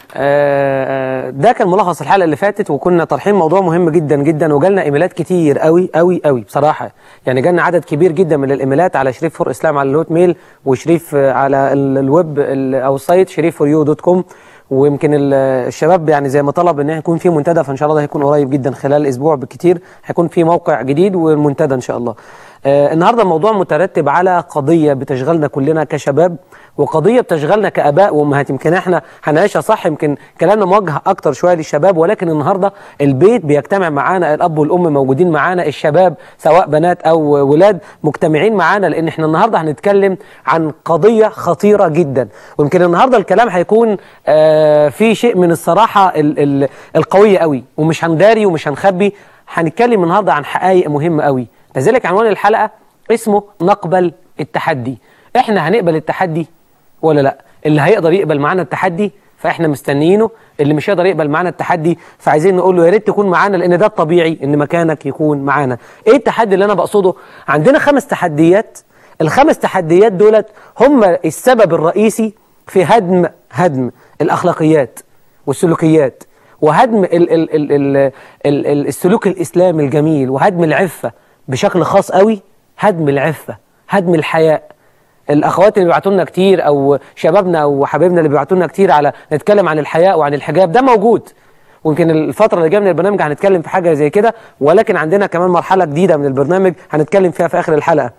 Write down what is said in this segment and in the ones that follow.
آه، ده كان ملخص الحلقه اللي فاتت وكنا طرحين موضوع مهم جدا جدا وجالنا ايميلات كتير قوي قوي قوي بصراحه يعني جالنا عدد كبير جدا من الايميلات على شريف فور اسلام على الهوت ميل وشريف آه، على ال- الويب ال- او السايت شريف فور يو دوت كوم ويمكن ال- الشباب يعني زي ما طلب ان يكون في منتدى فان شاء الله ده هيكون قريب جدا خلال اسبوع بالكتير هيكون في موقع جديد والمنتدى ان شاء الله آه النهارده الموضوع مترتب على قضيه بتشغلنا كلنا كشباب وقضيه بتشغلنا كاباء وامهات يمكن احنا هنعيشها صح يمكن كلامنا موجه اكتر شويه للشباب ولكن النهارده البيت بيجتمع معانا الاب والام موجودين معانا الشباب سواء بنات او ولاد مجتمعين معانا لان احنا النهارده هنتكلم عن قضيه خطيره جدا ويمكن النهارده الكلام هيكون آه في شيء من الصراحه ال ال القويه قوي ومش هنداري ومش هنخبي هنتكلم النهارده عن حقائق مهمه قوي لذلك عنوان الحلقه اسمه نقبل التحدي احنا هنقبل التحدي ولا لا اللي هيقدر يقبل معانا التحدي فاحنا مستنيينه اللي مش هيقدر يقبل معانا التحدي فعايزين نقول له يا ريت تكون معانا لان ده الطبيعي ان مكانك يكون معانا ايه التحدي اللي انا بقصده عندنا خمس تحديات الخمس تحديات دولت هم السبب الرئيسي في هدم هدم الاخلاقيات والسلوكيات وهدم ال ال ال ال ال ال السلوك الاسلامي الجميل وهدم العفه بشكل خاص قوي هدم العفه هدم الحياء الاخوات اللي بيبعتوا لنا كتير او شبابنا او حبايبنا اللي بيبعتوا لنا كتير على نتكلم عن الحياء وعن الحجاب ده موجود ويمكن الفترة اللي جايه من البرنامج هنتكلم في حاجة زي كده ولكن عندنا كمان مرحلة جديدة من البرنامج هنتكلم فيها في آخر الحلقة.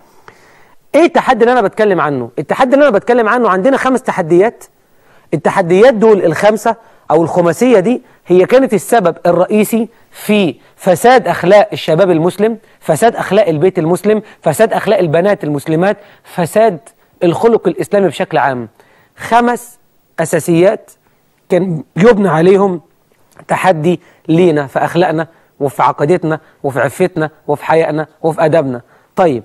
إيه التحدي اللي أنا بتكلم عنه؟ التحدي اللي أنا بتكلم عنه عندنا خمس تحديات التحديات دول الخمسة أو الخماسية دي هي كانت السبب الرئيسي في فساد أخلاق الشباب المسلم فساد أخلاق البيت المسلم فساد أخلاق البنات المسلمات فساد الخلق الإسلامي بشكل عام خمس أساسيات كان يبنى عليهم تحدي لينا في أخلاقنا وفي عقيدتنا وفي عفتنا وفي حيائنا وفي أدبنا طيب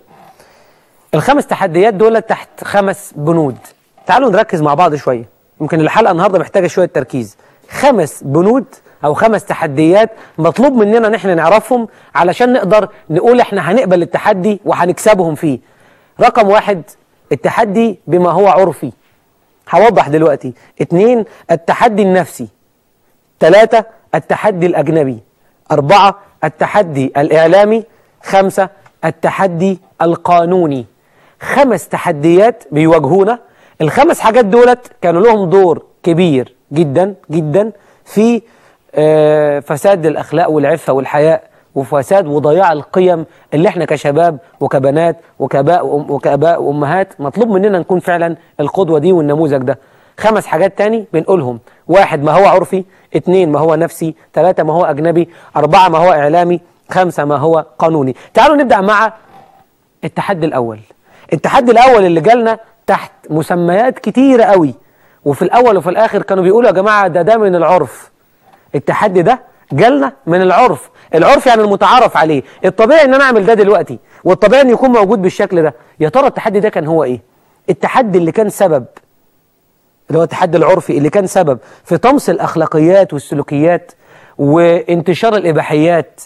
الخمس تحديات دول تحت خمس بنود تعالوا نركز مع بعض شوية يمكن الحلقة النهاردة محتاجة شوية تركيز خمس بنود أو خمس تحديات مطلوب مننا ان احنا نعرفهم علشان نقدر نقول احنا هنقبل التحدي وهنكسبهم فيه رقم واحد التحدي بما هو عرفي هوضح دلوقتي اتنين التحدي النفسي ثلاثة التحدي الأجنبي أربعة التحدي الإعلامي خمسة التحدي القانوني خمس تحديات بيواجهونا الخمس حاجات دولت كانوا لهم دور كبير جدا جدا في آه، فساد الأخلاق والعفة والحياء وفساد وضياع القيم اللي احنا كشباب وكبنات وكاباء وأم- وكاباء وامهات مطلوب مننا نكون فعلا القدوه دي والنموذج ده خمس حاجات تاني بنقولهم واحد ما هو عرفي اتنين ما هو نفسي ثلاثة ما هو أجنبي أربعة ما هو إعلامي خمسة ما هو قانوني تعالوا نبدأ مع التحدي الأول التحدي الأول اللي جالنا تحت مسميات كتيرة قوي وفي الأول وفي الآخر كانوا بيقولوا يا جماعة ده ده من العرف التحدي ده جالنا من العرف العرف يعني المتعارف عليه الطبيعي ان انا اعمل ده دلوقتي والطبيعي ان يكون موجود بالشكل ده يا ترى التحدي ده كان هو ايه التحدي اللي كان سبب اللي هو التحدي العرفي اللي كان سبب في طمس الاخلاقيات والسلوكيات وانتشار الاباحيات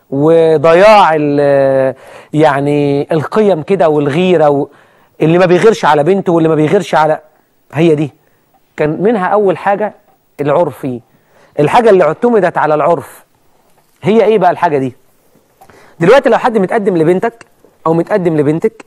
وضياع ال- يعني القيم كده والغيره و- اللي ما بيغيرش على بنته واللي ما بيغيرش على هي دي كان منها اول حاجه العرفي الحاجه اللي اعتمدت على العرف هي ايه بقى الحاجه دي دلوقتي لو حد متقدم لبنتك او متقدم لبنتك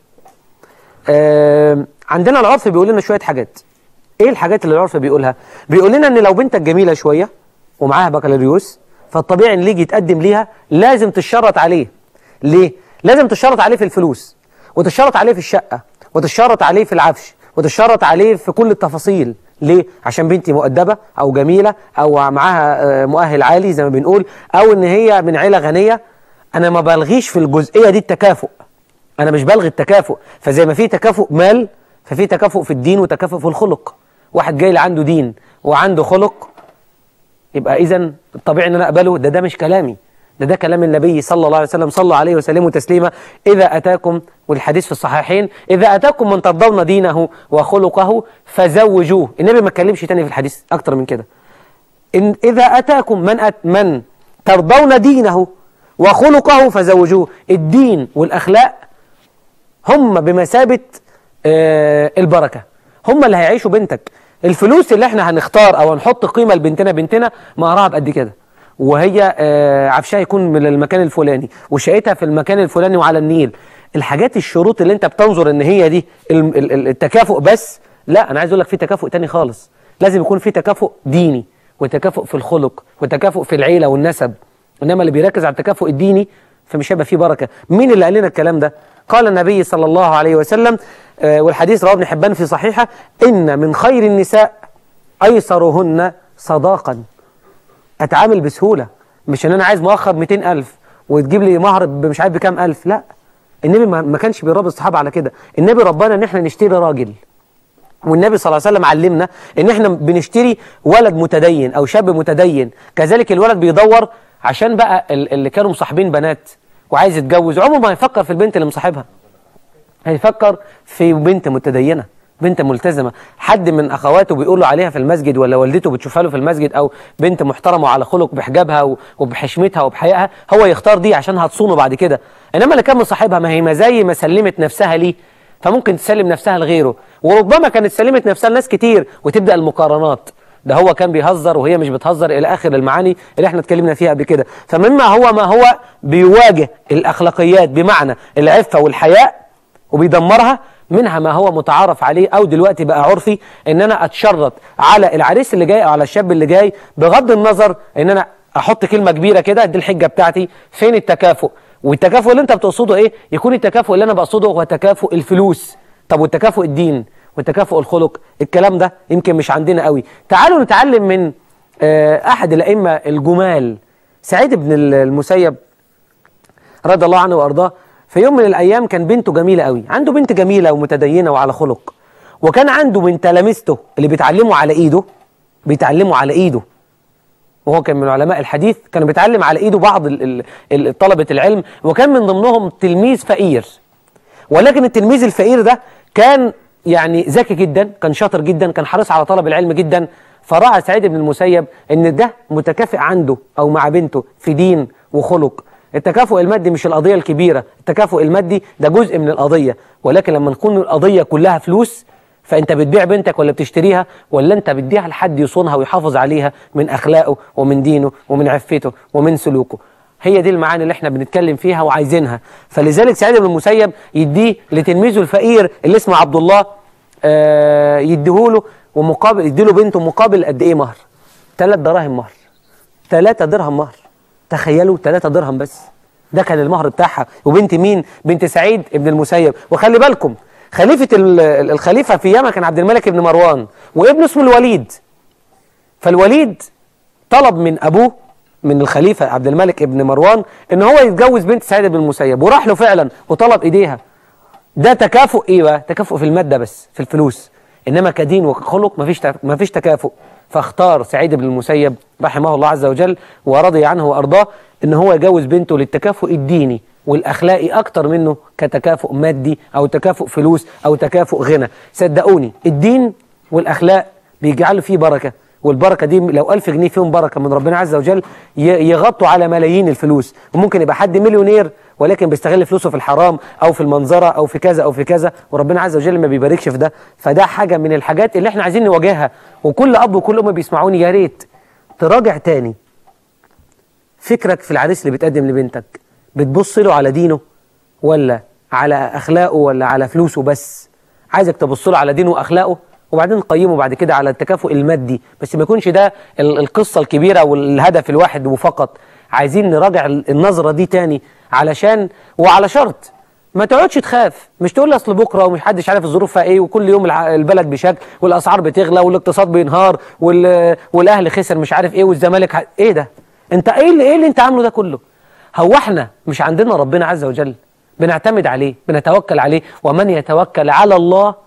آه عندنا العرف بيقول لنا شويه حاجات ايه الحاجات اللي العرف بيقولها بيقول لنا ان لو بنتك جميله شويه ومعاها بكالوريوس فالطبيعي ان اللي يجي يتقدم ليها لازم تشرط عليه ليه لازم تشرط عليه في الفلوس وتشرط عليه في الشقه وتشرط عليه في العفش وتشرط عليه في كل التفاصيل ليه عشان بنتي مؤدبه او جميله او معاها آه، مؤهل عالي زي ما بنقول او ان هي من عيله غنيه انا ما بلغيش في الجزئيه دي التكافؤ انا مش بلغي التكافؤ فزي ما في تكافؤ مال ففي تكافؤ في الدين وتكافؤ في الخلق واحد جاي لي عنده دين وعنده خلق يبقى اذا الطبيعي ان انا اقبله ده ده مش كلامي ده ده كلام النبي صلى الله عليه وسلم صلى عليه وسلم تسليما اذا اتاكم والحديث في الصحيحين اذا اتاكم من ترضون دينه وخلقه فزوجوه النبي ما اتكلمش تاني في الحديث اكتر من كده إن إذا أتاكم من أت من ترضون دينه وخلقه فزوجوه الدين والأخلاق هم بمثابة آه، البركة هم اللي هيعيشوا بنتك الفلوس اللي احنا هنختار او هنحط قيمه لبنتنا بنتنا مهرها بقد كده وهي آه، عفشها يكون من المكان الفلاني وشقتها في المكان الفلاني وعلى النيل الحاجات الشروط اللي انت بتنظر ان هي دي الم- ال- ال- التكافؤ بس لا انا عايز اقول لك في تكافؤ تاني خالص لازم يكون في تكافؤ ديني وتكافؤ في الخلق وتكافؤ في العيله والنسب انما اللي بيركز على التكافؤ الديني فمش هيبقى فيه بركه مين اللي قال لنا الكلام ده قال النبي صلى الله عليه وسلم آه، والحديث رواه ابن حبان في صحيحه ان من خير النساء ايسرهن صداقا اتعامل بسهوله مش ان انا عايز مؤخر 200000 وتجيب لي مهر ب- مش عارف بكام الف لا النبي ما ما كانش بيربي الصحابه على كده النبي ربنا ان احنا نشتري راجل والنبي صلى الله عليه وسلم علمنا ان احنا بنشتري ولد متدين او شاب متدين كذلك الولد بيدور عشان بقى ال- اللي كانوا مصاحبين بنات وعايز يتجوز عمره ما هيفكر في البنت اللي مصاحبها هيفكر في بنت متدينه بنت ملتزمه حد من اخواته بيقول له عليها في المسجد ولا والدته بتشوفها له في المسجد او بنت محترمه وعلى خلق بحجابها و- وبحشمتها وبحيائها هو يختار دي عشان هتصونه بعد كده انما اللي كان مصاحبها ما هي ما زي ما سلمت نفسها ليه فممكن تسلم نفسها لغيره وربما كانت سلمت نفسها لناس كتير وتبدا المقارنات ده هو كان بيهزر وهي مش بتهزر الى اخر المعاني اللي احنا اتكلمنا فيها قبل كده فمما هو ما هو بيواجه الاخلاقيات بمعنى العفه والحياء وبيدمرها منها ما هو متعارف عليه او دلوقتي بقى عرفي ان انا اتشرط على العريس اللي جاي او على الشاب اللي جاي بغض النظر ان انا احط كلمه كبيره كده دي الحجه بتاعتي فين التكافؤ والتكافؤ اللي انت بتقصده ايه يكون التكافؤ اللي انا بقصده هو تكافؤ الفلوس طب والتكافؤ الدين والتكافؤ الخلق الكلام ده يمكن مش عندنا قوي تعالوا نتعلم من آه، احد الائمه الجمال سعيد بن المسيب رضي الله عنه وارضاه في يوم من الايام كان بنته جميله قوي عنده بنت جميله ومتدينه وعلى خلق وكان عنده من تلامذته اللي بيتعلموا على ايده بيتعلموا على ايده وهو كان من علماء الحديث كان بيتعلم على ايده بعض ال- ال- ال- طلبه العلم وكان من ضمنهم تلميذ فقير ولكن التلميذ الفقير ده كان يعني ذكي جدا كان شاطر جدا كان حريص على طلب العلم جدا فراى سعيد بن المسيب ان ده متكافئ عنده او مع بنته في دين وخلق التكافؤ المادي مش القضيه الكبيره التكافؤ المادي ده جزء من القضيه ولكن لما نكون القضيه كلها فلوس فانت بتبيع بنتك ولا بتشتريها ولا انت بتديها لحد يصونها ويحافظ عليها من اخلاقه ومن دينه ومن عفته ومن سلوكه هي دي المعاني اللي احنا بنتكلم فيها وعايزينها فلذلك سعيد بن المسيب يديه لتلميذه الفقير اللي اسمه عبد الله آه يديهوله ومقابل يديله بنته مقابل قد ايه مهر ثلاث دراهم مهر ثلاثة درهم مهر تخيلوا ثلاثة درهم بس ده كان المهر بتاعها وبنت مين بنت سعيد ابن المسيب وخلي بالكم خليفة ال- ال- الخليفة في يمن كان عبد الملك بن مروان وابنه اسمه الوليد فالوليد طلب من ابوه من الخليفه عبد الملك ابن مروان ان هو يتجوز بنت سعيد بن المسيب وراح له فعلا وطلب ايديها ده تكافؤ ايه بقى تكافؤ في الماده بس في الفلوس انما كدين وكخلق مفيش تك- مفيش تكافؤ فاختار سعيد بن المسيب رحمه الله عز وجل ورضي عنه وارضاه ان هو يجوز بنته للتكافؤ الديني والاخلاقي اكتر منه كتكافؤ مادي او تكافؤ فلوس او تكافؤ غنى صدقوني الدين والاخلاق بيجعلوا فيه بركه والبركه دي لو ألف جنيه فيهم بركه من ربنا عز وجل ي- يغطوا على ملايين الفلوس وممكن يبقى حد مليونير ولكن بيستغل فلوسه في الحرام او في المنظره او في كذا او في كذا وربنا عز وجل ما بيباركش في ده فده حاجه من الحاجات اللي احنا عايزين نواجهها وكل اب وكل ام بيسمعوني يا ريت تراجع تاني فكرك في العريس اللي بتقدم لبنتك بتبص له على دينه ولا على اخلاقه ولا على فلوسه بس عايزك تبص له على دينه واخلاقه وبعدين نقيمه بعد كده على التكافؤ المادي بس ما يكونش ده ال- القصه الكبيره والهدف الواحد وفقط عايزين نراجع ال- النظره دي تاني علشان وعلى شرط ما تقعدش تخاف مش تقول لي اصل بكره ومش حدش عارف الظروف فيها ايه وكل يوم الع- البلد بشكل والاسعار بتغلى والاقتصاد بينهار وال... والاهلي خسر مش عارف ايه والزمالك ح... ايه ده انت ايه اللي ايه اللي انت عامله ده كله هو احنا مش عندنا ربنا عز وجل بنعتمد عليه بنتوكل عليه ومن يتوكل على الله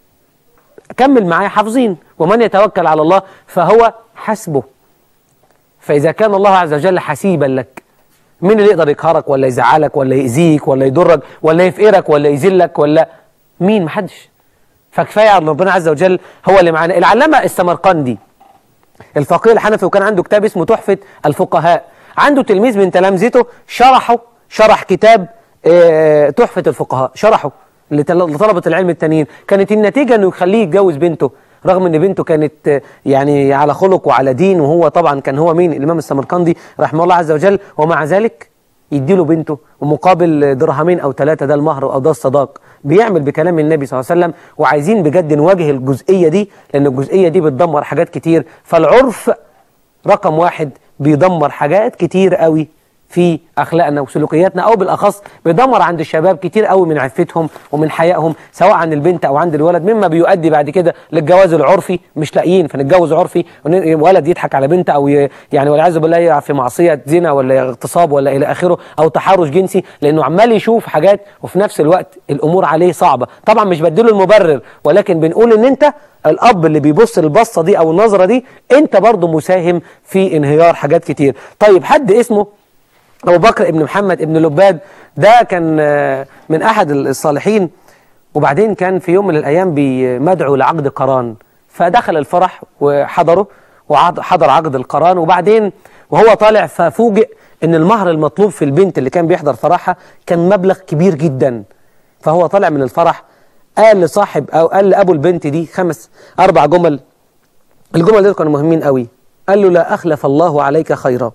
كمل معايا حافظين ومن يتوكل على الله فهو حسبه فإذا كان الله عز وجل حسيبا لك مين اللي يقدر يقهرك ولا يزعلك ولا يأذيك ولا يضرك ولا يفقرك ولا يذلك ولا مين محدش فكفاية على ربنا عز وجل هو اللي معانا العلامة السمرقندي الفقيه الحنفي وكان عنده كتاب اسمه تحفة الفقهاء عنده تلميذ من تلامذته شرحه شرح كتاب آه، تحفة الفقهاء شرحه لتل- لطلبة العلم التانيين كانت النتيجة انه يخليه يتجوز بنته رغم ان بنته كانت آه، يعني على خلق وعلى دين وهو طبعا كان هو مين الامام السمرقندي رحمه الله عز وجل ومع ذلك يديله بنته ومقابل درهمين او ثلاثه ده المهر او ده الصداق بيعمل بكلام النبي صلى الله عليه وسلم وعايزين بجد نواجه الجزئيه دي لان الجزئيه دي بتدمر حاجات كتير فالعرف رقم واحد بيدمر حاجات كتير قوي في اخلاقنا وسلوكياتنا او بالاخص بيدمر عند الشباب كتير قوي من عفتهم ومن حيائهم سواء عند البنت او عند الولد مما بيؤدي بعد كده للجواز العرفي مش لاقيين فنتجوز عرفي ون- ولد يضحك على بنت او ي- يعني والعياذ بالله يقع في معصيه زنا ولا اغتصاب ولا الى اخره او تحرش جنسي لانه عمال يشوف حاجات وفي نفس الوقت الامور عليه صعبه طبعا مش بديله المبرر ولكن بنقول ان انت الاب اللي بيبص البصه دي او النظره دي انت برضه مساهم في انهيار حاجات كتير طيب حد اسمه أبو بكر ابن محمد ابن لباد ده كان آه، من أحد الصالحين وبعدين كان في يوم من الأيام بمدعو لعقد قران فدخل الفرح وحضره وحضر عقد القران وبعدين وهو طالع ففوجئ ان المهر المطلوب في البنت اللي كان بيحضر فرحها كان مبلغ كبير جدا فهو طالع من الفرح قال لصاحب او قال لابو البنت دي خمس اربع جمل الجمل دول كانوا مهمين قوي قال له لا اخلف الله عليك خيرا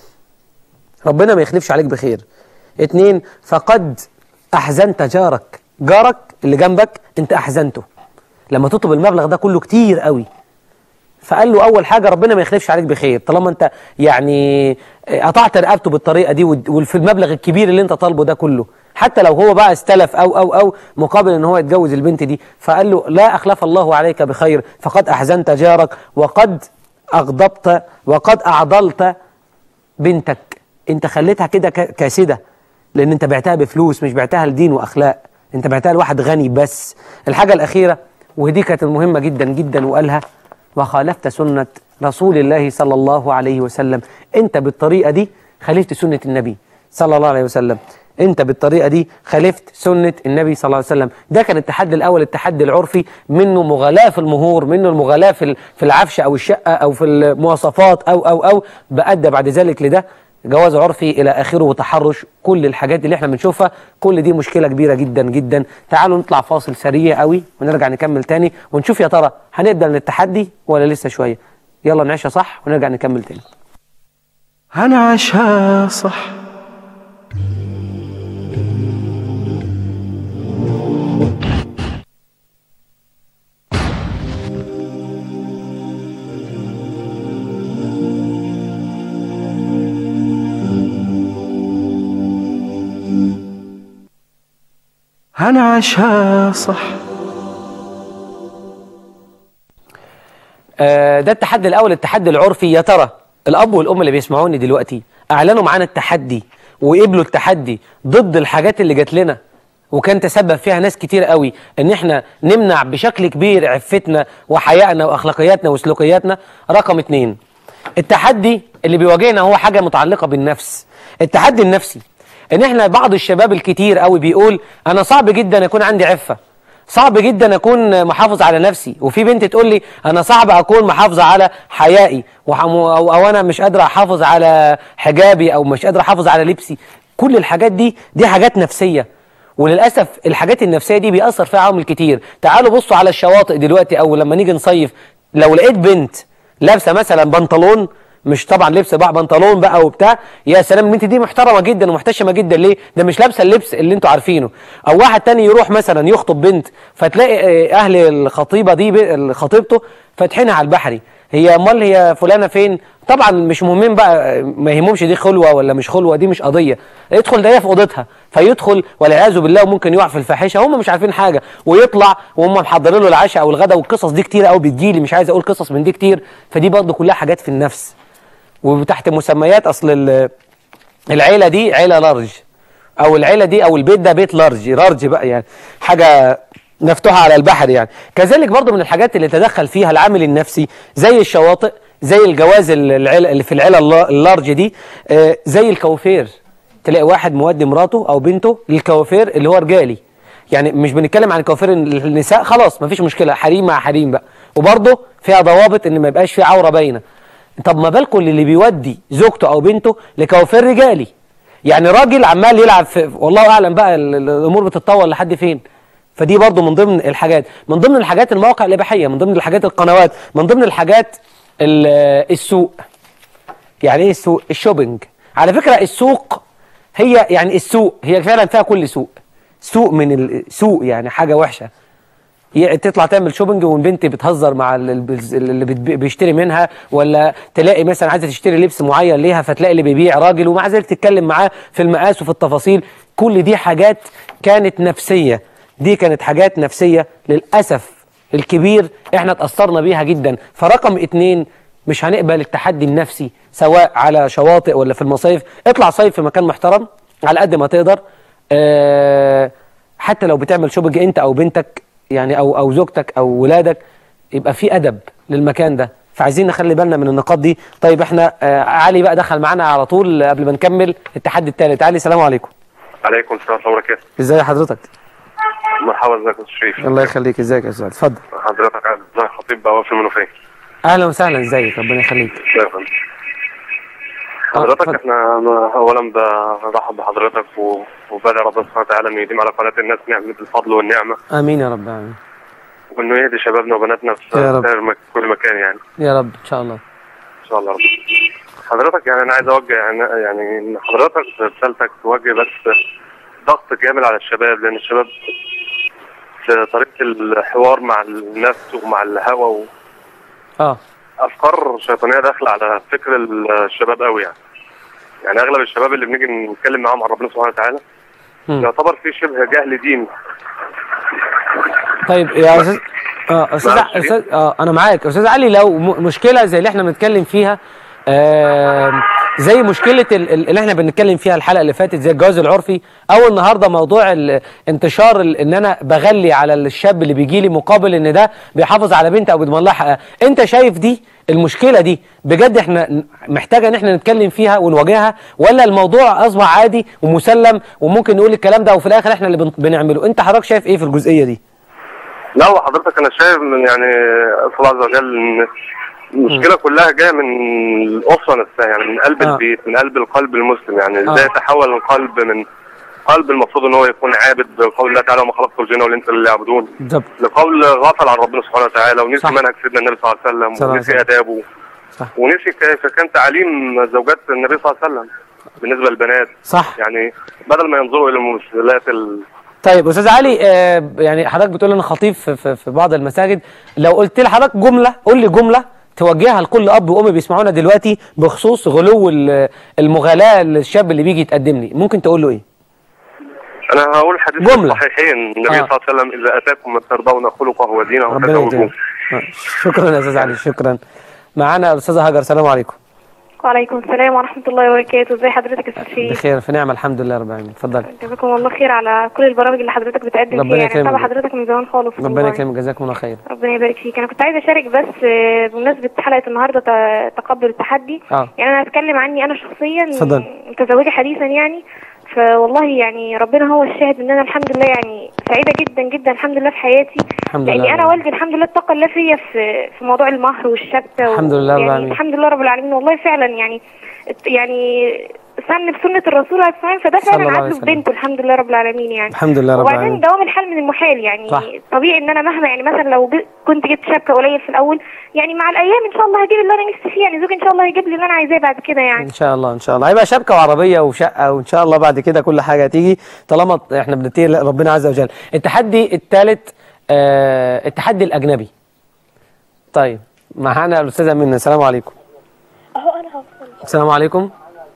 ربنا ما يخلفش عليك بخير اتنين فقد احزنت جارك جارك اللي جنبك انت احزنته لما تطلب المبلغ ده كله كتير قوي فقال له اول حاجه ربنا ما يخلفش عليك بخير طالما انت يعني قطعت رقبته بالطريقه دي ود- وفي المبلغ الكبير اللي انت طالبه ده كله حتى لو هو بقى استلف او او او مقابل ان هو يتجوز البنت دي فقال له لا اخلف الله عليك بخير فقد احزنت جارك وقد اغضبت وقد اعضلت بنتك انت خليتها كده ك- كاسده لان انت بعتها بفلوس مش بعتها لدين واخلاق انت بعتها لواحد غني بس الحاجه الاخيره ودي كانت المهمه جدا جدا وقالها وخالفت سنه رسول الله صلى الله عليه وسلم انت بالطريقه دي خالفت سنه النبي صلى الله عليه وسلم انت بالطريقه دي خالفت سنه النبي صلى الله عليه وسلم ده كان التحدي الاول التحدي العرفي منه مغالاه في المهور منه المغالاه في ال- في العفش او الشقه او في المواصفات او او او بادى بعد ذلك لده جواز عرفي الى اخره وتحرش كل الحاجات اللي احنا بنشوفها كل دي مشكله كبيره جدا جدا تعالوا نطلع فاصل سريع قوي ونرجع نكمل تاني ونشوف يا ترى هنبدا من التحدي ولا لسه شويه يلا نعيشها صح ونرجع نكمل تاني هنعيشها صح هنعيشها صح آه، ده التحدي الاول التحدي العرفي يا ترى الاب والام اللي بيسمعوني دلوقتي اعلنوا معانا التحدي وقبلوا التحدي ضد الحاجات اللي جات لنا وكان تسبب فيها ناس كتير قوي ان احنا نمنع بشكل كبير عفتنا وحيائنا واخلاقياتنا وسلوكياتنا رقم اتنين التحدي اللي بيواجهنا هو حاجه متعلقه بالنفس التحدي النفسي ان احنا بعض الشباب الكتير قوي بيقول انا صعب جدا يكون عندي عفه صعب جدا اكون محافظ على نفسي وفي بنت تقول لي انا صعب اكون محافظه على حيائي وح- او, أو انا مش قادره احافظ على حجابي او مش قادره احافظ على لبسي كل الحاجات دي دي حاجات نفسيه وللاسف الحاجات النفسيه دي بيأثر فيها عوامل كتير تعالوا بصوا على الشواطئ دلوقتي او لما نيجي نصيف لو لقيت بنت لابسه مثلا بنطلون مش طبعا لبس بقى بنطلون بقى وبتاع يا سلام البنت دي محترمه جدا ومحتشمه جدا ليه ده مش لابسه اللبس اللي انتوا عارفينه او واحد تاني يروح مثلا يخطب بنت فتلاقي آه، اهل الخطيبه دي ب- خطيبته فاتحينها على البحري هي امال هي فلانه فين طبعا مش مهمين بقى ما يهمهمش دي خلوه ولا مش خلوه دي مش قضيه يدخل ده هي في اوضتها فيدخل والعياذ بالله وممكن يقع في الفاحشه هم مش عارفين حاجه ويطلع وهم محضرين له العشاء او الغداء والقصص دي كتير قوي بتجيلي مش عايز اقول قصص من دي كتير فدي برضه كلها حاجات في النفس وتحت مسميات اصل ال- العيله دي عيله لارج او العيله دي او البيت ده بيت لارج لارج بقى يعني حاجه مفتوحه على البحر يعني كذلك برضو من الحاجات اللي تدخل فيها العامل النفسي زي الشواطئ زي الجواز ال- العيله اللي في العيله اللا- اللارج دي آه، زي الكوافير تلاقي واحد مودي مراته او بنته للكوافير اللي هو رجالي يعني مش بنتكلم عن كوافير النساء خلاص مفيش مشكله حريم مع حريم بقى وبرضه فيها ضوابط ان ما يبقاش في عوره باينه طب ما بالكم اللي بيودي زوجته او بنته لكوافير رجالي يعني راجل عمال يلعب في والله اعلم بقى ال- ال- الامور بتتطور لحد فين فدي برضو من ضمن الحاجات من ضمن الحاجات المواقع الاباحيه من ضمن الحاجات القنوات من ضمن الحاجات ال- السوق يعني ايه السوق الشوبينج على فكره السوق هي يعني السوق هي فعلا فيها كل سوق سوق من السوق يعني حاجه وحشه ي- تطلع تعمل شوبنج والبنت بتهزر مع ال- ال- اللي بتبي- بيشتري منها ولا تلاقي مثلا عايزه تشتري لبس معين ليها فتلاقي اللي بيبيع راجل ومع ذلك تتكلم معاه في المقاس وفي التفاصيل كل دي حاجات كانت نفسيه دي كانت حاجات نفسيه للاسف الكبير احنا اتاثرنا بيها جدا فرقم اتنين مش هنقبل التحدي النفسي سواء على شواطئ ولا في المصايف اطلع صيف في مكان محترم على قد ما تقدر آه، حتى لو بتعمل شوبنج انت او بنتك يعني او او زوجتك او ولادك يبقى في ادب للمكان ده فعايزين نخلي بالنا من النقاط دي طيب احنا آه علي بقى دخل معانا على طول قبل ما نكمل التحدي الثالث علي السلام عليكم عليكم السلام ورحمة الله وبركاته ازي حضرتك مرحبا ازيك يا أستاذ شريف الله يخليك ازيك يا استاذ اتفضل حضرتك عبد الله خطيب بواب في المنوفية اهلا وسهلا ازيك ربنا يخليك ازيك يا فندم آه، حضرتك اتفضل. احنا اولا برحب بحضرتك و- وبدعي ربنا سبحانه وتعالى انه يديم على قناة الناس نعمة الفضل والنعمة امين يا رب امين وانه يهدي شبابنا وبناتنا في يا رب. سائر مك- كل مكان يعني يا رب ان شاء الله ان شاء الله رب حضرتك يعني انا عايز اوجه يعني يعني ان حضرتك رسالتك توجه بس ضغط كامل على الشباب لان الشباب في طريقة الحوار مع النفس ومع الهوى اه افكار شيطانيه داخله على فكر الشباب قوي يعني يعني اغلب الشباب اللي بنيجي نتكلم معاهم عن ربنا سبحانه وتعالى مم. يعتبر في شبه جهل ديني طيب يا استاذ اه استاذ معلش. استاذ اه انا معاك استاذ علي لو م- مشكله زي اللي احنا بنتكلم فيها آه زي مشكله ال- ال- اللي احنا بنتكلم فيها الحلقه اللي فاتت زي الجواز العرفي او النهارده موضوع ال- انتشار ال- ان انا بغلي على الشاب اللي بيجي لي مقابل ان ده بيحافظ على بنت او بيضمن لها حقها انت شايف دي المشكله دي بجد احنا ن- محتاجه ان احنا نتكلم فيها ونواجهها ولا الموضوع اصبح عادي ومسلم وممكن نقول الكلام ده وفي الاخر احنا اللي بن- بنعمله انت حضرتك شايف ايه في الجزئيه دي لا وحضرتك انا شايف من يعني اسال الله عز وجل ان المشكله كلها جايه من الاسره نفسها يعني من قلب آه. البيت من قلب القلب المسلم يعني آه. ازاي يتحول القلب من قلب المفروض ان هو يكون عابد بقول الله تعالى وما خلقت الجن والانس الا يعبدون بالظبط لقول غفل عن ربنا سبحانه وتعالى صح. ونسي منهج سيدنا النبي صلى الله عليه صلى وسلم الله عليه ونسي وسلم. ادابه صح ونسي كيف كان تعليم زوجات النبي صلى الله عليه وسلم بالنسبه للبنات صح يعني بدل ما ينظروا الى الممثلات ال... طيب استاذ علي آه يعني حضرتك بتقول انا خطيب في, في, في بعض المساجد لو قلت لحضرتك جمله قول لي جمله توجهها لكل اب وام بيسمعونا دلوقتي بخصوص غلو ال- المغالاه للشاب اللي بيجي يتقدم لي ممكن تقول له ايه انا هقول حديث جملة. صحيحين النبي آه. صلى الله عليه وسلم اذا اتاكم من ترضون خلقه ودينه ربنا فزوجوه يجزاك آه، شكرا يا استاذ علي شكرا معانا الاستاذه هاجر السلام عليكم وعليكم السلام ورحمة الله وبركاته ازي حضرتك يا استاذ شريف بخير في نعمه الحمد لله رب العالمين اتفضلي جزاكم الله خير على كل البرامج اللي حضرتك بتقدم ربنا فيها يعني يكرمك. تابع حضرتك من زمان خالص ربنا والله. يكرمك جزاكم الله خير ربنا يبارك فيك انا كنت عايزه اشارك بس آه، بمناسبه حلقه النهارده ت- تقبل التحدي اه يعني انا هتكلم عني انا شخصيا اتفضل. متزوجه حديثا يعني فوالله يعني ربنا هو الشاهد ان انا الحمد لله يعني سعيده جدا جدا الحمد لله في حياتي الحمد لله لاني انا رب والدي الحمد لله اتقى الله فيا في في موضوع المهر والشبكه و- الحمد لله رب يعني العالمين. الحمد لله رب العالمين والله فعلا يعني يعني سن بسنه الرسول عليه الصلاه والسلام فده صلى الله فعلا عليه عدل في وسلم. بنته الحمد لله رب العالمين يعني الحمد لله رب وبعدين العالمين دوام الحال من المحال يعني صح. طبيعي ان انا مهما يعني مثلا لو ج- كنت جبت شبكه قليل في الاول يعني مع الايام ان شاء الله هجيب اللي انا نفسي فيه يعني زوجي ان شاء الله هيجيب لي اللي انا عايزاه بعد كده يعني ان شاء الله ان شاء الله هيبقى شبكه وعربيه وشقه وان شاء الله بعد كده كل حاجه هتيجي طالما احنا بنتقي ربنا عز وجل التحدي الثالث آه التحدي الاجنبي طيب معانا الاستاذه منى السلام عليكم اهو انا هوصل السلام عليكم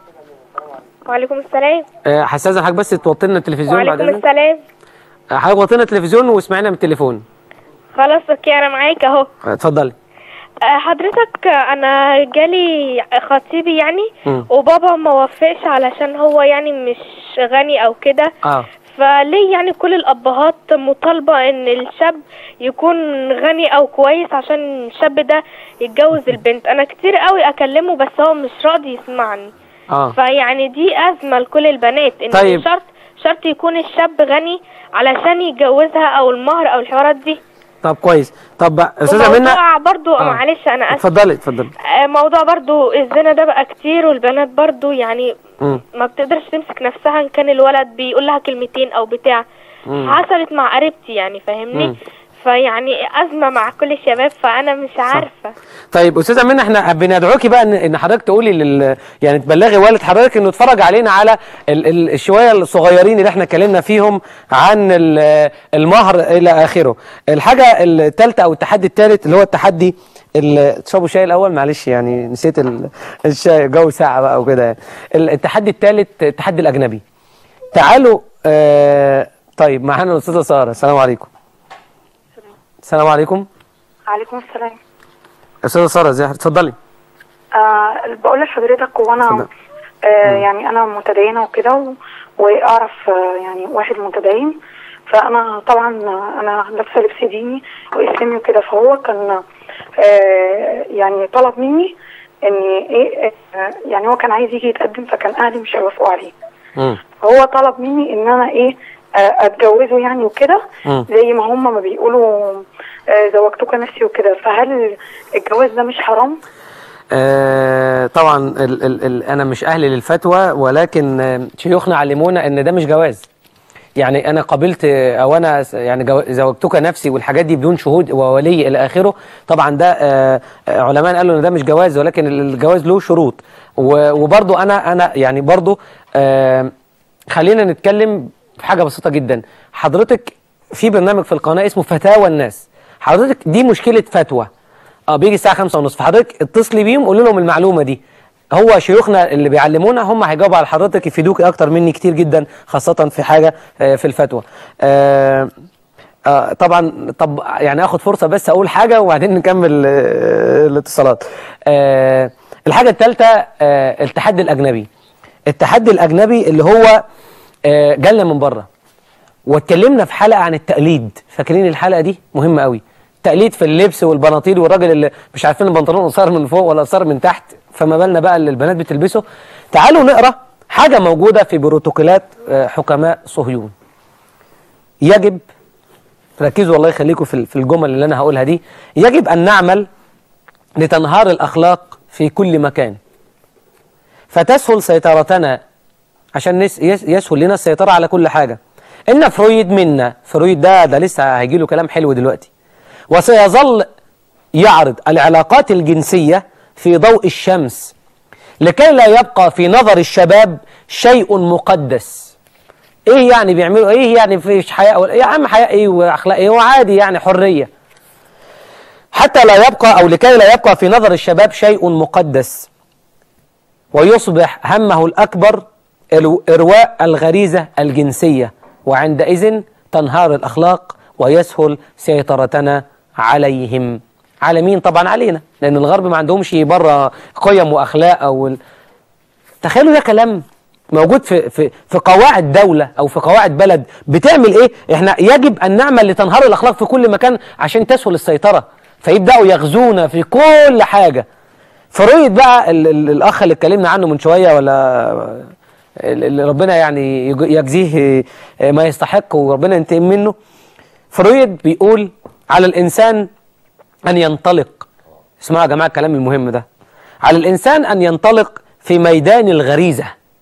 وعليكم السلام آه هستاذن حضرتك بس توطي لنا التلفزيون بعد وعليكم اذنك السلام آه، حضرتك وطينا التلفزيون واسمعنا من التليفون خلاص اوكي انا معاك اهو آه، اتفضلي آه، حضرتك آه، انا جالي خطيبي يعني مم. وبابا ما وافقش علشان هو يعني مش غني او كده اه فليه يعني كل الابهات مطالبه ان الشاب يكون غني او كويس عشان الشاب ده يتجوز البنت انا كتير قوي اكلمه بس هو مش راضي يسمعني اه فيعني دي أزمة لكل البنات إن طيب. شرط شرط يكون الشاب غني علشان يتجوزها أو المهر أو الحوارات دي طب كويس طب بقى، استاذه منى وموضوع برضو آه. معلش أنا آسف اتفضلي اتفضلي آه، موضوع برضو الزنا ده بقى كتير والبنات برضو يعني مم. ما بتقدرش تمسك نفسها إن كان الولد بيقول لها كلمتين أو بتاع حصلت مع قريبتي يعني فاهمني مم. فيعني ازمه مع كل الشباب فانا مش عارفه طيب استاذه منى احنا بندعوكي بقى ان ان حضرتك تقولي لل يعني تبلغي والد حضرتك انه يتفرج علينا على ال... ال... الشويه الصغيرين اللي احنا اتكلمنا فيهم عن ال... المهر الى اخره الحاجه الثالثه او التحدي الثالث اللي هو التحدي ال- تشربوا شاي الاول معلش يعني نسيت ال... الشاي جو ساعه بقى وكده يعني. ال- التحدي الثالث التحدي الاجنبي تعالوا آه... طيب معانا الاستاذه ساره السلام عليكم السلام عليكم عليكم السلام استاذه ساره ازي اتفضلي آه بقول لحضرتك وانا اتفضل. آه يعني انا متدينه وكده و- واعرف آه يعني واحد متدين فانا طبعا آه، انا لابسه لبس ديني واسلامي وكده فهو كان آه يعني طلب مني اني ايه آه يعني هو كان عايز يجي يتقدم فكان اهلي مش هيوافقوا عليه مم. فهو طلب مني ان انا ايه آه، اتجوزه يعني وكده مم. زي ما هم ما بيقولوا آه، زوجتك نفسي وكده فهل الجواز ده مش حرام؟ آه طبعا ال ال ال انا مش اهل للفتوى ولكن آه، شيوخنا علمونا ان ده مش جواز يعني انا قبلت آه، او انا س- يعني جو- زوجتك نفسي والحاجات دي بدون شهود وولي الى اخره طبعا ده آه، آه، علماء قالوا ان ده مش جواز ولكن ال- الجواز له شروط و- وبرضو انا انا يعني برضو آه، خلينا نتكلم في حاجه بسيطه جدا حضرتك في برنامج في القناه اسمه فتاوى الناس حضرتك دي مشكله فتوى اه بيجي الساعه 5 ونص فحضرتك اتصلي بيهم قولوا لهم المعلومه دي هو شيوخنا اللي بيعلمونا هم هيجاوبوا على حضرتك يفيدوك اكتر مني كتير جدا خاصه في حاجه آه، في الفتوى آه آه طبعا طب يعني اخد فرصه بس اقول حاجه وبعدين نكمل آه الاتصالات آه الحاجه الثالثه آه التحدي الاجنبي التحدي الاجنبي اللي هو آه جالنا من بره واتكلمنا في حلقه عن التقليد فاكرين الحلقه دي مهمه قوي تقليد في اللبس والبناطيل والراجل اللي مش عارفين البنطلون قصير من فوق ولا قصير من تحت فما بالنا بقى اللي البنات بتلبسه تعالوا نقرا حاجه موجوده في بروتوكولات آه، حكماء صهيون يجب ركزوا الله يخليكم في في الجمل اللي انا هقولها دي يجب ان نعمل لتنهار الاخلاق في كل مكان فتسهل سيطرتنا عشان نس يس يسهل لنا السيطرة على كل حاجة إن فرويد منا فرويد ده ده لسه هيجي له كلام حلو دلوقتي وسيظل يعرض العلاقات الجنسية في ضوء الشمس لكي لا يبقى في نظر الشباب شيء مقدس ايه يعني بيعملوا ايه يعني فيش حياء ولا- يا عم حياء ايه واخلاق ايه هو عادي يعني حرية حتى لا يبقى او لكي لا يبقى في نظر الشباب شيء مقدس ويصبح همه الأكبر الو- إرواء الغريزة الجنسية وعندئذ تنهار الأخلاق ويسهل سيطرتنا عليهم على مين طبعا علينا لأن الغرب ما عندهمش بره قيم وأخلاق أو ال... تخيلوا ده كلام موجود في في في قواعد دولة أو في قواعد بلد بتعمل إيه؟ إحنا يجب أن نعمل لتنهار الأخلاق في كل مكان عشان تسهل السيطرة فيبدأوا يغزونا في كل حاجة فرويد بقى ال ال الأخ اللي اتكلمنا عنه من شوية ولا ال- اللي ربنا يعني يج- يجزيه ما يستحق وربنا ينتقم منه فرويد بيقول على الإنسان أن ينطلق اسمعوا يا جماعة الكلام المهم ده على الإنسان أن ينطلق في ميدان الغريزة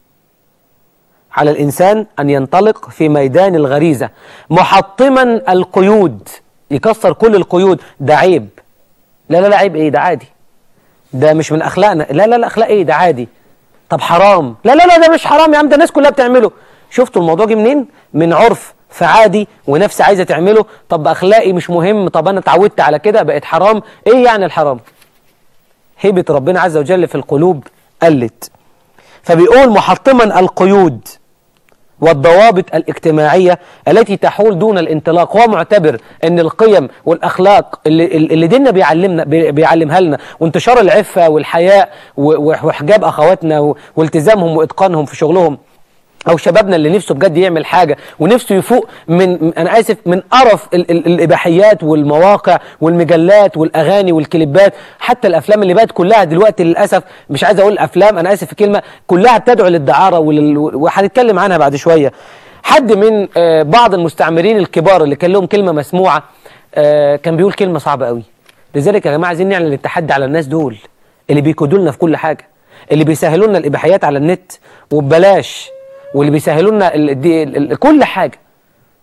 على الإنسان أن ينطلق في ميدان الغريزة محطما القيود يكسر كل القيود ده عيب لا لا لا عيب ايه ده عادي ده مش من اخلاقنا لا لا لا اخلاق ايه ده عادي طب حرام لا لا لا ده مش حرام يا عم ده الناس كلها بتعمله شفتوا الموضوع جه منين من عرف فعادي ونفس عايزه تعمله طب اخلاقي مش مهم طب انا اتعودت على كده بقت حرام ايه يعني الحرام هيبه ربنا عز وجل في القلوب قلت فبيقول محطما القيود والضوابط الاجتماعية التي تحول دون الانطلاق هو معتبر ان القيم والاخلاق اللي, اللي ديننا بيعلمنا بي- بيعلمها لنا وانتشار العفة والحياء و- وحجاب اخواتنا و- والتزامهم واتقانهم في شغلهم او شبابنا اللي نفسه بجد يعمل حاجه ونفسه يفوق من انا اسف من قرف ال ال الاباحيات والمواقع والمجلات والاغاني والكليبات حتى الافلام اللي بقت كلها دلوقتي للاسف مش عايز اقول افلام انا اسف في كلمه كلها بتدعو للدعاره ولل- وهنتكلم عنها بعد شويه حد من آه، بعض المستعمرين الكبار اللي كان لهم كلمه مسموعه آه، كان بيقول كلمه صعبه قوي لذلك يا جماعه عايزين نعلن التحدي على الناس دول اللي بيكودوا لنا في كل حاجه اللي بيسهلوا لنا الاباحيات على النت وببلاش واللي بيسهلوا لنا ال- دي- ال- ال- كل حاجه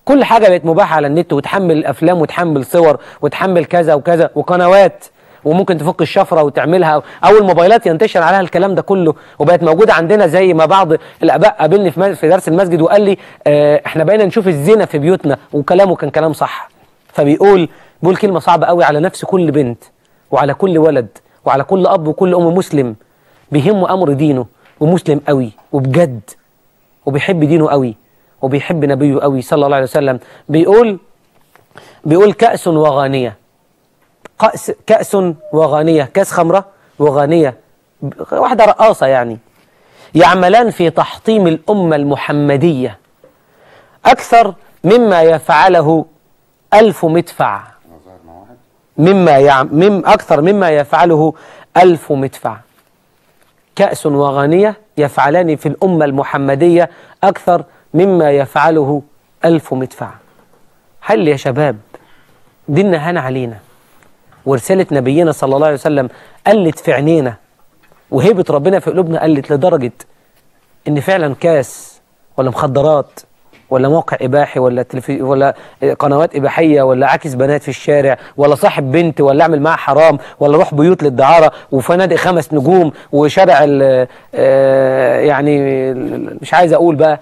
كل حاجه بقت مباحه على النت وتحمل افلام وتحمل صور وتحمل كذا وكذا وقنوات وممكن تفك الشفره وتعملها او الموبايلات ينتشر عليها الكلام ده كله وبقت موجوده عندنا زي ما بعض الاباء قابلني في مز- في درس المسجد وقال لي آه احنا بقينا نشوف الزنا في بيوتنا وكلامه كان كلام صح فبيقول بيقول كلمه صعبه قوي على نفس كل بنت وعلى كل ولد وعلى كل اب وكل ام مسلم بيهمه امر دينه ومسلم قوي وبجد وبيحب دينه قوي وبيحب نبيه قوي صلى الله عليه وسلم بيقول بيقول كأس وغانية كأس, كأس وغانية كأس خمرة وغانية واحدة رقاصة يعني يعملان في تحطيم الأمة المحمدية أكثر مما يفعله ألف مدفع مما يعم مم أكثر مما يفعله ألف مدفع كأس وغانية يفعلان في الأمة المحمدية أكثر مما يفعله ألف مدفع هل يا شباب ديننا هان علينا ورسالة نبينا صلى الله عليه وسلم قلت في عينينا وهيبة ربنا في قلوبنا قلت لدرجة إن فعلا كاس ولا مخدرات ولا موقع إباحي ولا تلفي ولا قنوات إباحية ولا عاكس بنات في الشارع ولا صاحب بنت ولا أعمل معاها حرام ولا روح بيوت للدعارة وفنادق خمس نجوم وشارع ال- آه، يعني ال- مش عايز أقول بقى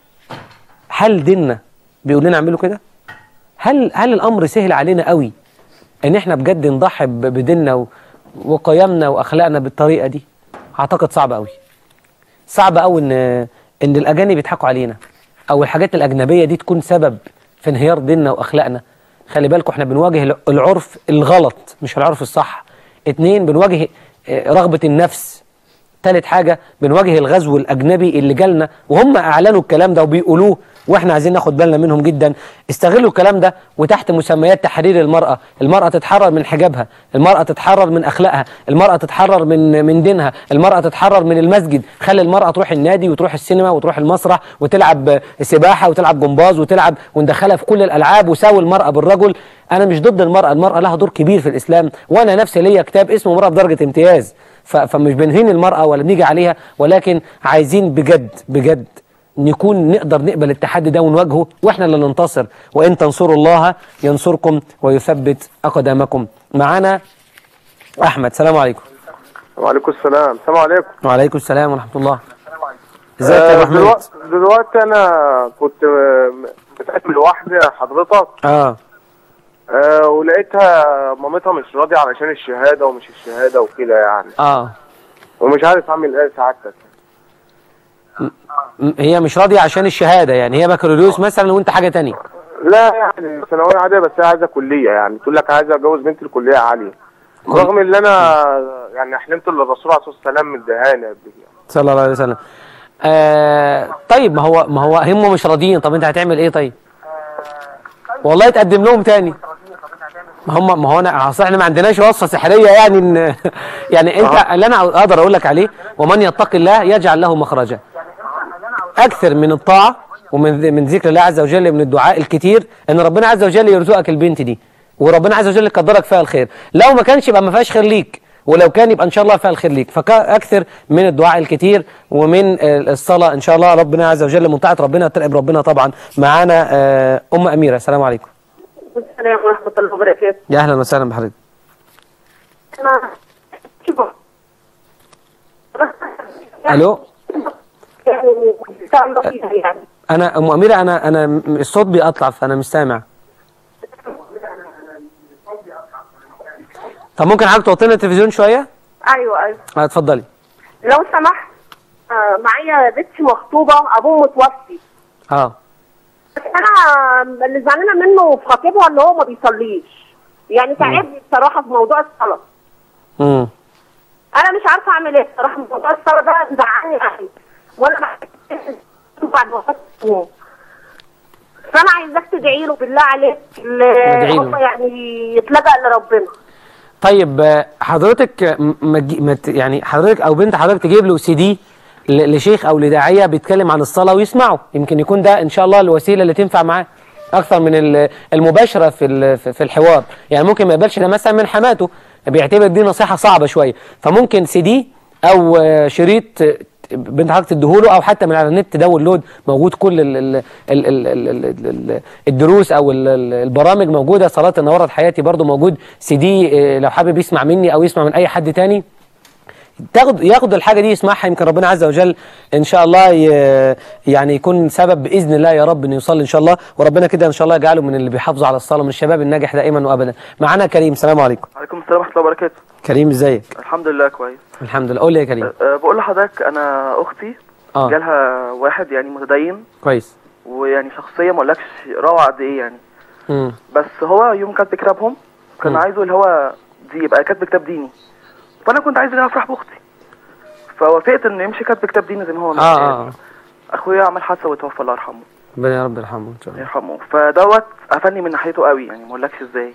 هل ديننا بيقول لنا اعملوا كده؟ هل هل الامر سهل علينا قوي ان احنا بجد نضحي ب- بديننا و- وقيمنا واخلاقنا بالطريقه دي؟ اعتقد صعب قوي. صعب قوي ان ان الاجانب يضحكوا علينا او الحاجات الاجنبيه دي تكون سبب في انهيار ديننا واخلاقنا. خلي بالكم احنا بنواجه الع- العرف الغلط مش العرف الصح. اتنين بنواجه آه، رغبه النفس تالت حاجة بنواجه الغزو الأجنبي اللي جالنا وهم أعلنوا الكلام ده وبيقولوه وإحنا عايزين ناخد بالنا منهم جدا استغلوا الكلام ده وتحت مسميات تحرير المرأة المرأة تتحرر من حجابها المرأة تتحرر من أخلاقها المرأة تتحرر من من دينها المرأة تتحرر من المسجد خلي المرأة تروح النادي وتروح السينما وتروح المسرح وتلعب سباحة وتلعب جمباز وتلعب وندخلها في كل الألعاب وساوي المرأة بالرجل أنا مش ضد المرأة المرأة لها دور كبير في الإسلام وأنا نفسي ليا كتاب اسمه مرأة بدرجة امتياز ف- فمش بنهين المرأة ولا بنيجي عليها ولكن عايزين بجد بجد نكون نقدر نقبل التحدي ده ونواجهه واحنا اللي ننتصر وان تنصروا الله ينصركم ويثبت اقدامكم معانا احمد سلام عليكم وعليكم السلام السلام عليكم وعليكم السلام ورحمه الله ازيك يا آه، ابو حميد دلوقتي, دلوقتي انا كنت آه، بتقابل لوحدي حضرتك اه آه، ولقيتها مامتها مش راضية علشان الشهادة ومش الشهادة وكده يعني اه ومش عارف اعمل ايه سعادتك م- هي مش راضيه عشان الشهاده يعني هي بكالوريوس مثلا وانت حاجه تانية لا يعني ثانوية عادية بس هي عايزة كلية يعني تقول لك عايزة اتجوز بنتي الكلية عالية رغم ان انا يعني حلمت للرسول عليه الصلاة والسلام من دهانة قبل كده. صلى الله عليه وسلم آه طيب ما هو ما هو هم مش راضيين طب انت هتعمل ايه طيب والله تقدم لهم تاني ما هم ما هو انا اصل احنا ما عندناش وصفه سحريه يعني ان يعني انت اللي انا اقدر اقول لك عليه ومن يتق الله يجعل له مخرجا اكثر من الطاعه ومن من ذكر الله عز وجل من الدعاء الكتير ان ربنا عز وجل يرزقك البنت دي وربنا عز وجل يقدرك فيها الخير لو ما كانش يبقى ما فيهاش خير ليك ولو كان يبقى ان شاء الله فيها الخير ليك فاكثر من الدعاء الكتير ومن آه، الصلاه ان شاء الله ربنا عز وجل من طاعه ربنا ترقب ربنا طبعا معانا آه، ام اميره السلام عليكم السلام ورحمة الله وبركاته يا اهلا وسهلا بحضرتك أنا شوفوا الو يعني تعمل فيها يعني انا ام اميره انا انا م- الصوت بيقطع فانا مش سامع طب ممكن حضرتك توطي لنا التلفزيون شويه أيوه أيوه آه، اتفضلي لو سمحت آه، معايا بنتي مخطوبة أبوه متوفي اه بس أنا اللي زعلانة منه في خطيبها إن هو ما بيصليش يعني تعبني بصراحة في موضوع الصلاة امم أنا مش عارفة أعمل إيه بصراحة موضوع الصلاة ده مزعلني يعني وأنا بحس بعد وفاة أمه فأنا عايزاك تدعي له بالله عليك ندعي له. هو يعني يتلجأ لربنا طيب آه، حضرتك آه، م- ما تجي- ما ت- يعني حضرتك او بنت حضرتك تجيب له سي دي ل- لشيخ او لداعيه بيتكلم عن الصلاه ويسمعه يمكن يكون ده ان شاء الله الوسيله اللي تنفع معاه اكثر من ال- المباشره في ال- في في الحوار يعني ممكن ما يقبلش ده مثلا من حماته بيعتبر دي نصيحه صعبه شويه فممكن سي دي او آه، شريط آه، بنت حضرتك تديهوله او حتى من على النت داونلود موجود كل ال ال ال ال ال ال ال الدروس او ال ال البرامج موجوده صلاه نورت حياتي برضو موجود سي دي آه، لو حابب يسمع مني او يسمع من اي حد تاني تاخد ياخد الحاجه دي يسمعها يمكن ربنا عز وجل ان شاء الله ي- يعني يكون سبب باذن الله يا رب انه يصلي ان شاء الله وربنا كده ان شاء الله يجعله من اللي بيحافظوا على الصلاه من الشباب الناجح دائما وابدا معانا كريم السلام عليكم عليكم السلام ورحمة الله وبركاته كريم ازيك الحمد لله كويس الحمد لله قول لي يا كريم أه بقول لحضرتك أنا أختي اه جالها واحد يعني متدين كويس ويعني شخصية ما اقولكش روعة قد إيه يعني امم بس هو يوم كاتب كتابهم كان مم. عايزه اللي هو دي يبقى كاتب كتاب ديني فأنا كنت عايز إن أنا أفرح بأختي فوافقت إنه يمشي كاتب كتاب ديني زي ما هو اه ماشي. اه أخويا عمل حادثة وتوفى الله يرحمه ربنا يا رب يرحمه ان شاء الله يرحمه فدوت قفلني من ناحيته قوي يعني ما اقولكش ازاي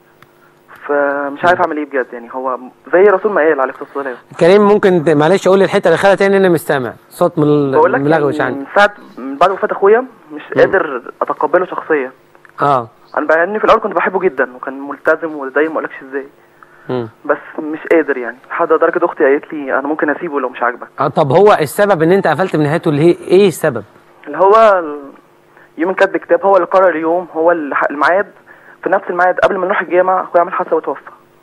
فمش عارف اعمل ايه بجد يعني هو زي الرسول ما قال عليه الصلاه والسلام كريم ممكن ت- معلش قول لي الحته اللي خلها تاني انا مستمع صوت من ال- بقول لك ملغوش يعني عندي من ساعه من بعد وفاه اخويا مش قادر اتقبله شخصيا اه انا بقى اني في الاول كنت بحبه جدا وكان ملتزم ودايم ما اقولكش ازاي مم. بس مش قادر يعني لحد درجه اختي قالت لي انا ممكن اسيبه لو مش عاجبك اه طب هو السبب ان انت قفلت من نهايته اللي هي ايه السبب اللي هو ال- يوم كاتب كتاب هو اللي قرر اليوم هو اللي ح- الميعاد في نفس الميعاد قبل ما نروح الجامعه اخويا عمل حادثه وتوفى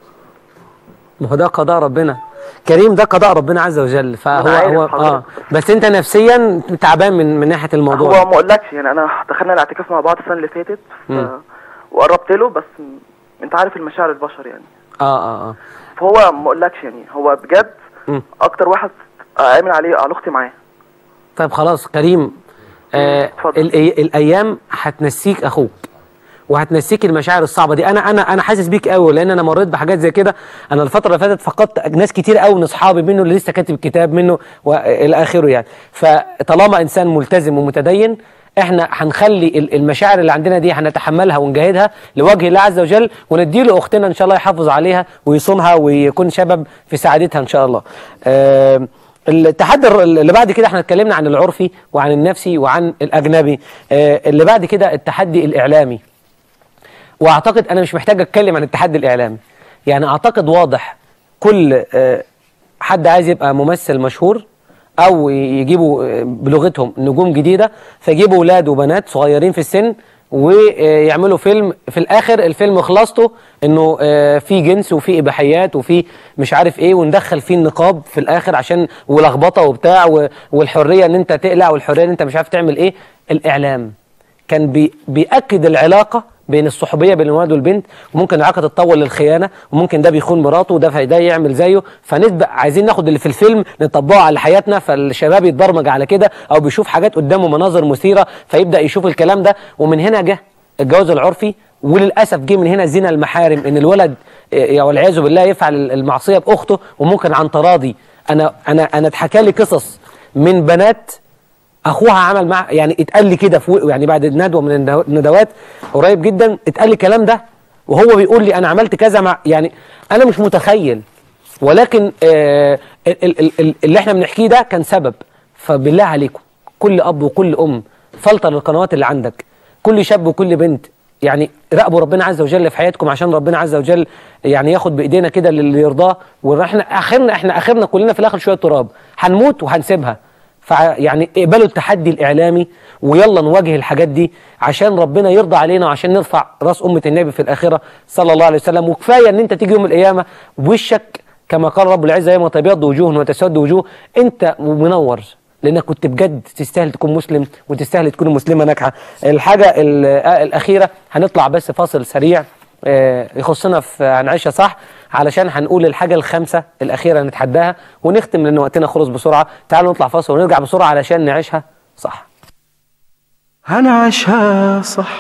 ما هو ده قضاء ربنا كريم ده قضاء ربنا عز وجل فهو أنا عارف هو اه حضرتك. بس انت نفسيا تعبان من من ناحيه الموضوع هو ما اقولكش يعني انا دخلنا الاعتكاف مع بعض السنه اللي فاتت ف... مم. وقربت له بس م- انت عارف المشاعر البشر يعني اه اه اه فهو ما اقولكش يعني هو بجد مم. اكتر واحد امن عليه على اختي معاه طيب خلاص كريم آه اتفضل. الأي- الايام هتنسيك اخوك وهتنسيك المشاعر الصعبه دي انا انا انا حاسس بيك قوي لان انا مريت بحاجات زي كده انا الفتره اللي فاتت فقدت ناس كتير قوي من اصحابي منه اللي لسه كاتب كتاب منه والى اخره يعني فطالما انسان ملتزم ومتدين احنا هنخلي ال- المشاعر اللي عندنا دي هنتحملها ونجاهدها لوجه الله عز وجل وندي له اختنا ان شاء الله يحافظ عليها ويصونها ويكون سبب في سعادتها ان شاء الله آه التحدي الر- اللي بعد كده احنا اتكلمنا عن العرفي وعن النفسي وعن الاجنبي آه اللي بعد كده التحدي الاعلامي واعتقد انا مش محتاج اتكلم عن التحدي الاعلامي يعني اعتقد واضح كل آه، حد عايز يبقى ممثل مشهور او يجيبوا آه، بلغتهم نجوم جديده فيجيبوا ولاد وبنات صغيرين في السن ويعملوا فيلم في الاخر الفيلم خلاصته انه آه، في جنس وفي اباحيات وفي مش عارف ايه وندخل فيه النقاب في الاخر عشان ولخبطه وبتاع و- والحريه ان انت تقلع والحريه ان انت مش عارف تعمل ايه الاعلام كان بي بيأكد العلاقة بين الصحوبية بين الولد والبنت وممكن العلاقة تتطور للخيانة وممكن ده بيخون مراته وده فده يعمل زيه فنسبة عايزين ناخد اللي في الفيلم نطبقه على حياتنا فالشباب يتبرمج على كده أو بيشوف حاجات قدامه مناظر مثيرة فيبدأ يشوف الكلام ده ومن هنا جه الجواز العرفي وللأسف جه من هنا زنا المحارم إن الولد إيه، والعياذ بالله يفعل المعصية بأخته وممكن عن تراضي أنا أنا أنا اتحكى لي قصص من بنات اخوها عمل مع يعني اتقال لي كده في يعني بعد ندوه من الندو- الندوات قريب جدا اتقال لي الكلام ده وهو بيقول لي انا عملت كذا مع يعني انا مش متخيل ولكن آه ال- ال- ال- اللي احنا بنحكيه ده كان سبب فبالله عليكم كل اب وكل ام فلتر القنوات اللي عندك كل شاب وكل بنت يعني راقبوا ربنا عز وجل في حياتكم عشان ربنا عز وجل يعني ياخد بايدينا كده للي يرضاه واحنا اخرنا احنا اخرنا كلنا في الاخر شويه تراب هنموت وهنسيبها فيعني اقبلوا التحدي الاعلامي ويلا نواجه الحاجات دي عشان ربنا يرضى علينا وعشان نرفع راس امه النبي في الاخره صلى الله عليه وسلم وكفايه ان انت تيجي يوم القيامه وشك كما قال رب العزه يوم تبيض وجوه وتسود وجوه انت منور لانك كنت بجد تستاهل تكون مسلم وتستاهل تكون مسلمه ناجحه الحاجه ال- آه الاخيره هنطلع بس فاصل سريع آه، يخصنا في هنعيشها صح علشان هنقول الحاجة الخامسة الأخيرة نتحداها ونختم لأن وقتنا خلص بسرعة تعالوا نطلع فاصل ونرجع بسرعة علشان نعيشها صح هنعيشها صح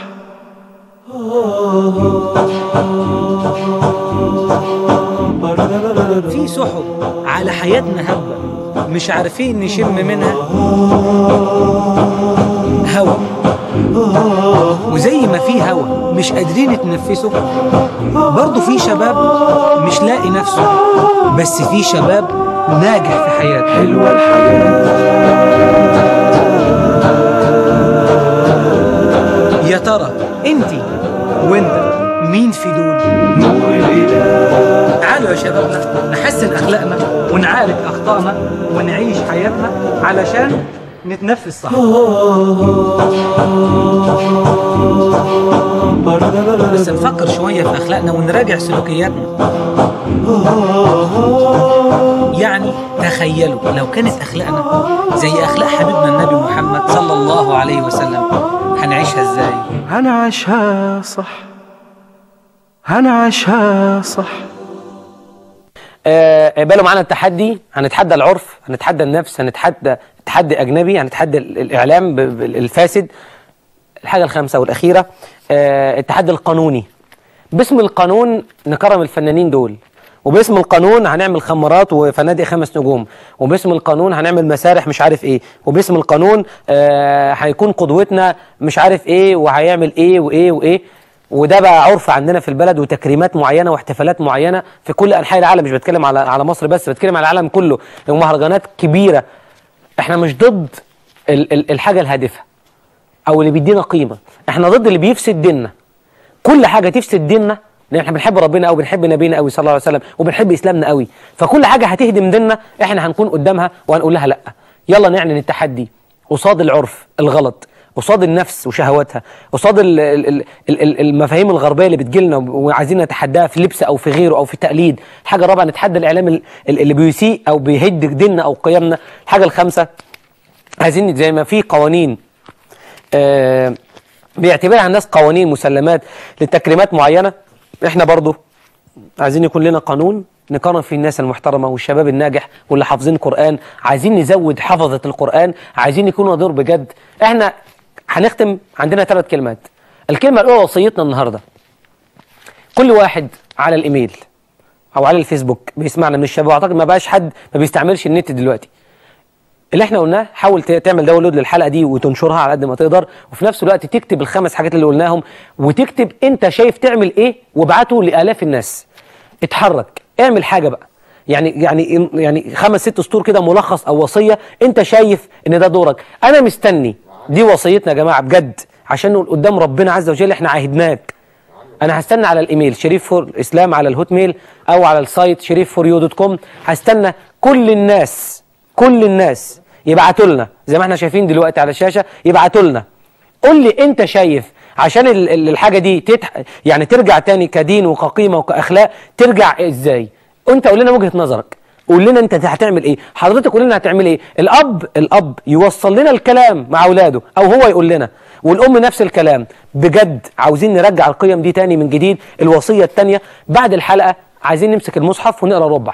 في سحب على حياتنا هبة مش عارفين نشم منها هوا وزي ما في هوا مش قادرين نتنفسه برضه في شباب مش لاقي نفسه بس في شباب ناجح في حياته حلوة الحياة يا ترى انتي وانت مين في دول تعالوا يا شبابنا نحسن اخلاقنا ونعالج اخطائنا اخطائنا ونعيش حياتنا علشان نتنفس صح بس نفكر شويه في اخلاقنا ونراجع سلوكياتنا يعني تخيلوا لو كانت اخلاقنا زي اخلاق حبيبنا النبي محمد صلى الله عليه وسلم هنعيشها ازاي هنعيشها صح هنعيشها صح آه، اقبلوا معانا التحدي هنتحدى العرف هنتحدى النفس هنتحدى تحدي اجنبي هنتحدى ال- الاعلام ب- ب- الفاسد الحاجه الخامسه والاخيره آه، التحدي القانوني باسم القانون نكرم الفنانين دول وباسم القانون هنعمل خمارات وفنادق خمس نجوم وباسم القانون هنعمل مسارح مش عارف ايه وباسم القانون آه هيكون قدوتنا مش عارف ايه وهيعمل ايه وايه وايه وده بقى عرف عندنا في البلد وتكريمات معينه واحتفالات معينه في كل انحاء العالم مش بتكلم على على مصر بس بتكلم على العالم كله ومهرجانات كبيره احنا مش ضد ال- ال- الحاجه الهادفه او اللي بيدينا قيمه احنا ضد اللي بيفسد ديننا كل حاجه تفسد ديننا لان احنا بنحب ربنا قوي بنحب نبينا قوي صلى الله عليه وسلم وبنحب اسلامنا قوي فكل حاجه هتهدم ديننا احنا هنكون قدامها وهنقول لها لا يلا نعلن التحدي قصاد العرف الغلط قصاد النفس وشهواتها قصاد ال- ال- ال- ال- المفاهيم الغربيه اللي بتجيلنا وعايزين نتحداها في لبس او في غيره او في تقليد الحاجه الرابعه نتحدى الاعلام ال- ال- اللي بيسيء او بيهد ديننا او قيمنا الحاجه الخامسه عايزين زي ما في قوانين آه، بيعتبرها الناس قوانين مسلمات لتكريمات معينة احنا برضو عايزين يكون لنا قانون نقارن فيه الناس المحترمة والشباب الناجح واللي حافظين قرآن عايزين نزود حفظة القرآن عايزين يكونوا دور بجد احنا هنختم عندنا ثلاث كلمات الكلمة الأولى وصيتنا النهاردة كل واحد على الإيميل أو على الفيسبوك بيسمعنا من الشباب أعتقد ما بقاش حد ما بيستعملش النت دلوقتي اللي احنا قلناه حاول ت- تعمل داونلود للحلقه دي وتنشرها على قد ما تقدر وفي نفس الوقت تكتب الخمس حاجات اللي قلناهم وتكتب انت شايف تعمل ايه وابعته لالاف الناس اتحرك اعمل حاجه بقى يعني يعني يعني خمس ست سطور كده ملخص او وصيه انت شايف ان ده دورك انا مستني دي وصيتنا يا جماعه بجد عشان نقول قدام ربنا عز وجل احنا عاهدناك انا هستنى على الايميل شريف فور اسلام على الهوت ميل او على السايت شريف فور يو دوت كوم هستنى كل الناس كل الناس يبعتوا لنا زي ما احنا شايفين دلوقتي على الشاشه يبعتوا لنا قول لي انت شايف عشان ال- ال- الحاجه دي تتح... يعني ترجع تاني كدين وكقيمه وكاخلاق ترجع ازاي انت قول لنا وجهه نظرك قول لنا انت هتعمل ايه حضرتك قول لنا هتعمل ايه الاب الاب يوصل لنا الكلام مع اولاده او هو يقول لنا والام نفس الكلام بجد عاوزين نرجع القيم دي تاني من جديد الوصيه الثانيه بعد الحلقه عايزين نمسك المصحف ونقرا ربع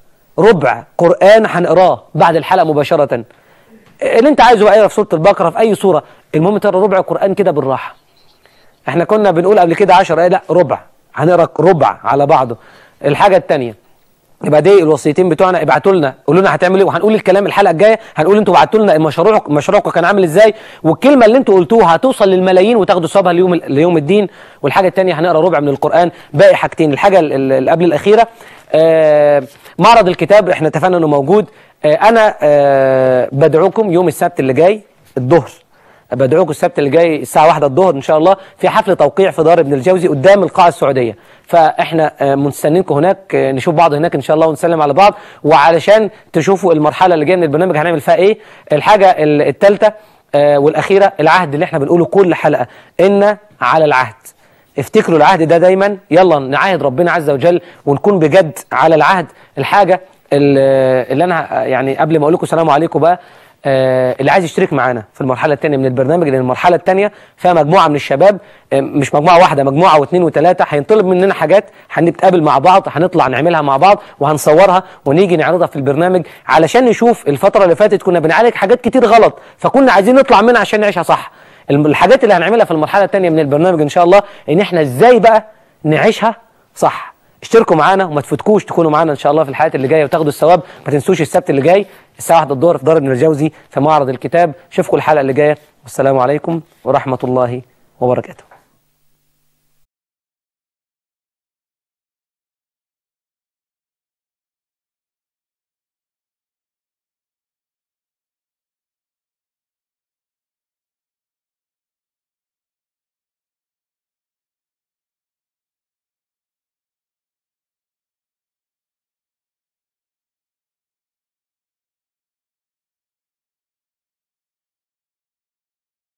ربع قران هنقراه بعد الحلقه مباشره اللي انت عايزه بقى اقرا في سوره البقره في اي سوره المهم تقرا ربع قران كده بالراحه احنا كنا بنقول قبل كده 10 ايه لا ربع هنقرا ربع على بعضه الحاجه الثانيه يبقى دي الوصيتين بتوعنا ابعتوا لنا قولوا لنا هتعملوا ايه وهنقول الكلام الحلقه الجايه هنقول انتوا بعتوا لنا المشروع مشروعكم كان عامل ازاي والكلمه اللي انتوا قلتوها هتوصل للملايين وتاخدوا ثوابها ليوم ليوم الدين والحاجه الثانيه هنقرا ربع من القران باقي حاجتين الحاجه ال- ال- اللي قبل الاخيره آه معرض الكتاب احنا اتفقنا انه موجود آه انا آه بدعوكم يوم السبت اللي جاي الظهر بدعوكم السبت اللي جاي الساعه واحدة الظهر ان شاء الله في حفل توقيع في دار ابن الجوزي قدام القاعه السعوديه فاحنا آه، مستنينكم هناك آه، نشوف بعض هناك ان شاء الله ونسلم على بعض وعلشان تشوفوا المرحله اللي جايه من البرنامج هنعمل فيها ايه الحاجه الثالثه والاخيره العهد اللي احنا بنقوله كل حلقه ان على العهد افتكروا العهد ده دايما يلا نعاهد ربنا عز وجل ونكون بجد على العهد الحاجه اللي اللي انا يعني قبل ما اقول لكم السلام عليكم بقى آه، اللي عايز يشترك معانا في المرحله الثانيه من البرنامج لان المرحله الثانيه فيها مجموعه من الشباب آه، مش مجموعه واحده مجموعه واثنين وثلاثه هينطلب مننا حاجات هنتقابل مع بعض هنطلع نعملها مع بعض وهنصورها ونيجي نعرضها في البرنامج علشان نشوف الفتره اللي فاتت كنا بنعالج حاجات كتير غلط فكنا عايزين نطلع منها عشان نعيشها صح الم- الحاجات اللي هنعملها في المرحله الثانيه من البرنامج ان شاء الله ان احنا ازاي بقى نعيشها صح اشتركوا معانا وما تفوتكوش تكونوا معانا ان شاء الله في الحلقات اللي جايه وتاخدوا الثواب ما تنسوش السبت اللي جاي الساعه 1 الظهر في دار ابن الجوزي في معرض الكتاب اشوفكم الحلقه اللي جايه والسلام عليكم ورحمه الله وبركاته